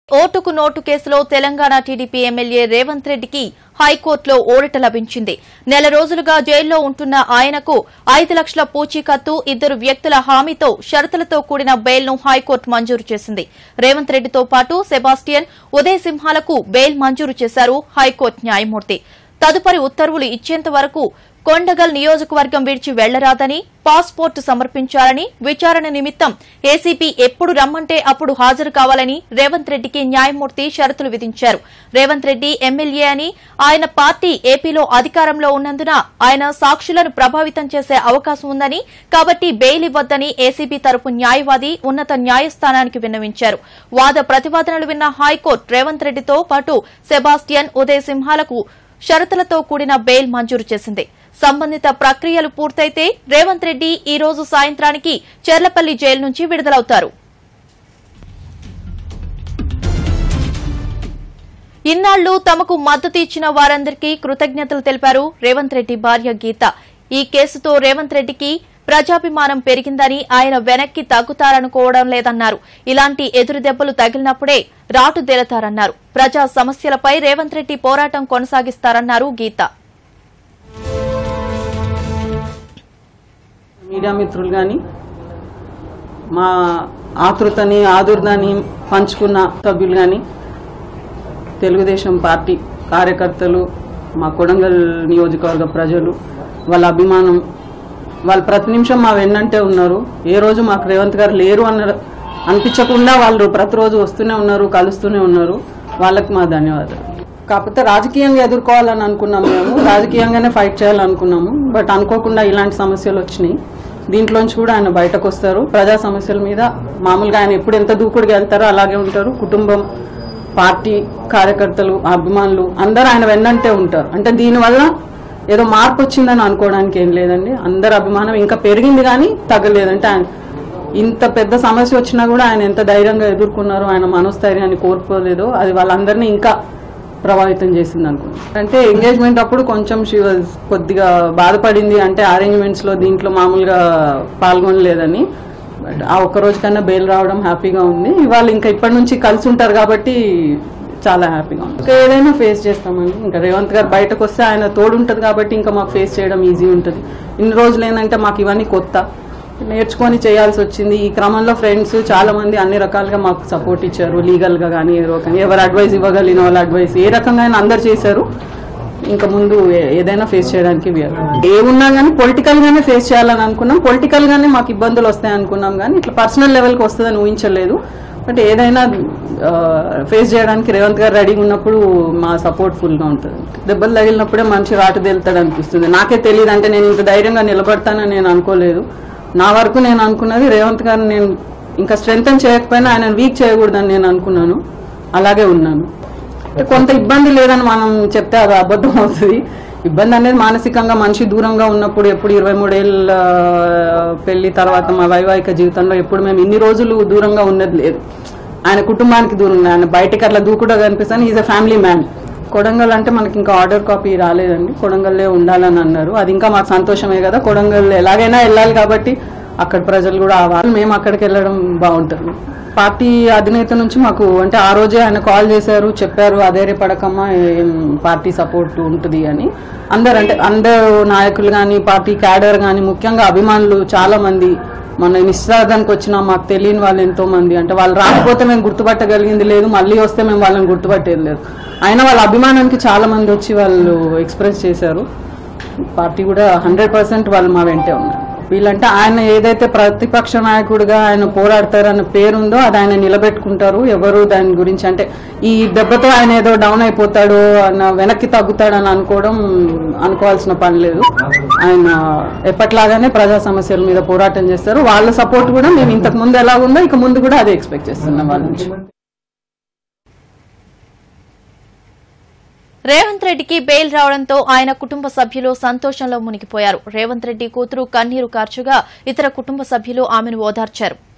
ఓటుకు నోటు కేసులో Telangana TDP MLA Revanth రెడ్డికి హైకోర్టులో ఊరట లభించింది నెల రోజులుగా జైల్లో ఉంటున్న ఆయనకు ఐదు లక్షల పూచీకత్తు ఇద్దరు వ్యక్తుల హామీతో షరతులతో కూడిన బెయిల్ను హైకోర్టు మంజూరు చేసింది రేవంత్ రెడ్డితో పాటు సెబాస్టియన్ ఉదయ్ సింహాలకు బెయిల్ మంజూరు చేశారు హైకోర్టు న్యాయమూర్తి తదుపరి ఉత్తర్వులు ఇచ్చేంత వరకు కొండగల్ నియోజకవర్గం విడిచి వెళ్లరాదని పాస్పోర్టు సమర్పించాలని విచారణ నిమిత్తం ఏసీపీ ఎప్పుడు రమ్మంటే అప్పుడు హాజరు కావాలని రేవంత్ రెడ్డికి న్యాయమూర్తి షరతులు విధించారు రేవంత్ రెడ్డి ఎమ్మెల్యే అని ఆయన పార్టీ ఏపీలో అధికారంలో ఉన్నందున ఆయన సాక్షులను ప్రభావితం చేసే అవకాశం ఉందని కాబట్టి బెయిల్ ఇవ్వొద్దని ఏసీబీ తరపు న్యాయవాది ఉన్నత న్యాయస్థానానికి విన్నవించారు వాద ప్రతివాదనలు విన్న హైకోర్టు రేవంత్ రెడ్డితో పాటు సెబాస్టియన్ ఉదయ్ సింహాలకు షరతులతో కూడిన బెయిల్ మంజూరు చేసింది సంబంధిత ప్రక్రియలు పూర్తయితే రేవంత్ రెడ్డి ఈ రోజు సాయంత్రానికి చెర్లపల్లి జైలు నుంచి విడుదలవుతారు ఇన్నాళ్లు తమకు మద్దతు ఇచ్చిన వారందరికీ కృతజ్ఞతలు తెలిపారు రేవంత్ రెడ్డి భార్య గీత ఈ కేసుతో రేవంత్ రెడ్డికి ప్రజాభిమానం పెరిగిందని ఆయన వెనక్కి తగ్గుతారనుకోవడం లేదన్నారు ఇలాంటి ఎదురు దెబ్బలు తగిలినప్పుడే రాటు తేలతారన్నారు ప్రజా సమస్యలపై రేవంత్ రెడ్డి పోరాటం కొనసాగిస్తారన్నారు గీత మీడియా మిత్రులు కానీ మా ఆతృతని ఆదుర్దాన్ని పంచుకున్న సభ్యులు కానీ తెలుగుదేశం పార్టీ కార్యకర్తలు మా కొడంగల్ నియోజకవర్గ ప్రజలు వాళ్ళ అభిమానం వాళ్ళు ప్రతి నిమిషం మా వెన్నంటే ఉన్నారు ఏ రోజు మాకు రేవంత్ గారు లేరు అన్న అనిపించకుండా వాళ్ళు ప్రతిరోజు వస్తూనే ఉన్నారు కలుస్తూనే ఉన్నారు వాళ్ళకి మా ధన్యవాదాలు కాకపోతే రాజకీయంగా ఎదుర్కోవాలని అనుకున్నాం మేము రాజకీయంగానే ఫైట్ చేయాలనుకున్నాము బట్ అనుకోకుండా ఇలాంటి సమస్యలు వచ్చినాయి దీంట్లోంచి కూడా ఆయన బయటకు వస్తారు ప్రజా సమస్యల మీద మామూలుగా ఆయన ఎప్పుడు ఎంత దూకుడుగా వెళ్తారో అలాగే ఉంటారు కుటుంబం పార్టీ కార్యకర్తలు అభిమానులు అందరూ ఆయన వెన్నంటే ఉంటారు అంటే దీనివల్ల ఏదో మార్పు వచ్చిందని అనుకోవడానికి ఏం లేదండి అందరి అభిమానం ఇంకా పెరిగింది కానీ తగ్గలేదంటే ఆయన ఇంత పెద్ద సమస్య వచ్చినా కూడా ఆయన ఎంత ధైర్యంగా ఎదుర్కొన్నారో ఆయన మనోస్థైర్యాన్ని కోల్పోలేదో అది వాళ్ళందరినీ ఇంకా ప్రభావితం చేసింది అనుకుంటా అంటే ఎంగేజ్మెంట్ అప్పుడు కొంచెం షీ వాజ్ కొద్దిగా బాధపడింది అంటే అరేంజ్మెంట్స్ లో దీంట్లో మామూలుగా పాల్గొనలేదని బట్ ఆ ఒక్క రోజు కన్నా బెయిల్ రావడం హ్యాపీగా ఉంది ఇవాళ ఇంకా ఇప్పటి నుంచి కలిసి ఉంటారు కాబట్టి చాలా హ్యాపీగా ఉంది ఇంకా ఏదైనా ఫేస్ చేస్తామండి ఇంకా రేవంత్ గారు బయటకు వస్తే ఆయన తోడు ఉంటుంది కాబట్టి ఇంకా మాకు ఫేస్ చేయడం ఈజీ ఉంటుంది ఇన్ని రోజులు ఏంటంటే మాకు ఇవన్నీ కొత్త నేర్చుకొని చేయాల్సి వచ్చింది ఈ క్రమంలో ఫ్రెండ్స్ చాలా మంది అన్ని రకాలుగా మాకు సపోర్ట్ ఇచ్చారు లీగల్ గా కానీ ఏదో కానీ ఎవరు అడ్వైస్ ఇవ్వగలిగిన వాళ్ళ అడ్వైస్ ఏ రకంగా అయినా అందరు చేశారు ఇంకా ముందు ఏ- ఏదైనా ఫేస్ చేయడానికి we are- ఏమున్నా కానీ పొలిటికల్ గానే ఫేస్ చేయాలని అనుకున్నాం పొలిటికల్ గానే మాకు ఇబ్బందులు వస్తాయి అనుకున్నాం కానీ ఇట్లా పర్సనల్ లెవెల్ కి వస్తుందని ఊహించలేదు బట్ ఏదైనా ఫేస్ చేయడానికి రేవంత్ గారు రెడీగా ఉన్నప్పుడు మా సపోర్ట్ ఫుల్ గా ఉంటుంది దెబ్బలు తగిలినప్పుడే మనిషి రాటు తేలుతాడు అనిపిస్తుంది నాకే తెలియదు అంటే నేను ఇంత ధైర్యంగా నిలబడతానని నేను అనుకోలేదు నా వరకు నేను అనుకున్నది రేవంత్ గారిని నేను ఇంకా స్ట్రెంగ్ చేయకపోయినా ఆయన వీక్ చేయకూడదని నేను అనుకున్నాను అలాగే ఉన్నాను అంటే కొంత ఇబ్బంది లేదని మనం చెప్తే అది అబద్ధం అవుతుంది ఇబ్బంది అనేది మానసికంగా మనిషి దూరంగా ఉన్నప్పుడు ఎప్పుడు ఇరవై మూడేళ్ళ పెళ్లి తర్వాత మా వైవాహిక జీవితంలో ఎప్పుడు మేము ఇన్ని రోజులు దూరంగా ఉన్నది లేదు ఆయన కుటుంబానికి దూరంగా ఆయన బయటకి అట్లా దూకుడా కనిపిస్తాను is a family man Kodangal అంటే మనకి ఇంకా ఆర్డర్ కాపీ రాలేదండి కొడంగల్లే ఉండాలని అన్నారు అది ఇంకా మాకు సంతోషమే కదా కొడంగల్ ఎలాగైనా వెళ్ళాలి కాబట్టి అక్కడ ప్రజలు కూడా ఆవాలి మేము అక్కడికి వెళ్ళడం బాగుంటుంది పార్టీ అధినేత నుంచి మాకు అంటే ఆ రోజే ఆయన కాల్ చేశారు చెప్పారు అదేరే పడకమ్మా ఏం పార్టీ సపోర్ట్ ఉంటుంది అని అందరు అంటే అందరు నాయకులు కానీ పార్టీ క్యాడర్ కానీ ముఖ్యంగా అభిమానులు చాలా మంది మన నిశ్చితార్థానికి వచ్చిన మాకు తెలియని వాళ్ళు ఎంతో మంది అంటే వాళ్ళు రాకపోతే మేము గుర్తుపట్టగలిగింది లేదు మళ్ళీ వస్తే మేము వాళ్ళని గుర్తుపట్టేది లేదు అయినా వాళ్ళ అభిమానానికి చాలా మంది వచ్చి వాళ్ళు ఎక్స్ప్రెస్ చేశారు పార్టీ కూడా హండ్రెడ్ పర్సెంట్ వాళ్ళు మా వెంటే ఉన్నారు వీళ్ళంటే ఆయన ఏదైతే ప్రతిపక్ష నాయకుడిగా ఆయన పోరాడతారన్న పేరుందో అది ఆయన నిలబెట్టుకుంటారు ఎవరు దాని గురించి అంటే ఈ దెబ్బతో ఆయన ఏదో డౌన్ అయిపోతాడు అన్న వెనక్కి తగ్గుతాడని అనుకోవడం అనుకోవాల్సిన పని లేదు ఆయన ఎప్పట్లాగానే ప్రజా సమస్యల మీద పోరాటం చేస్తారు వాళ్ళ సపోర్ట్ కూడా మేము ఇంతకు ముందు ఎలా ఉందో ఇక ముందు కూడా అదే ఎక్స్పెక్ట్ చేస్తున్నాం వాళ్ళ నుంచి రేవంత్ రెడ్డికి బెయిల్ రావడంతో ఆయన కుటుంబ సభ్యులు సంతోషంలో మునిగిపోయారు రేవంత్ రెడ్డి కూతురు కన్నీరు కార్చుగా ఇతర కుటుంబ సభ్యులు ఆమెను ఓదార్చారు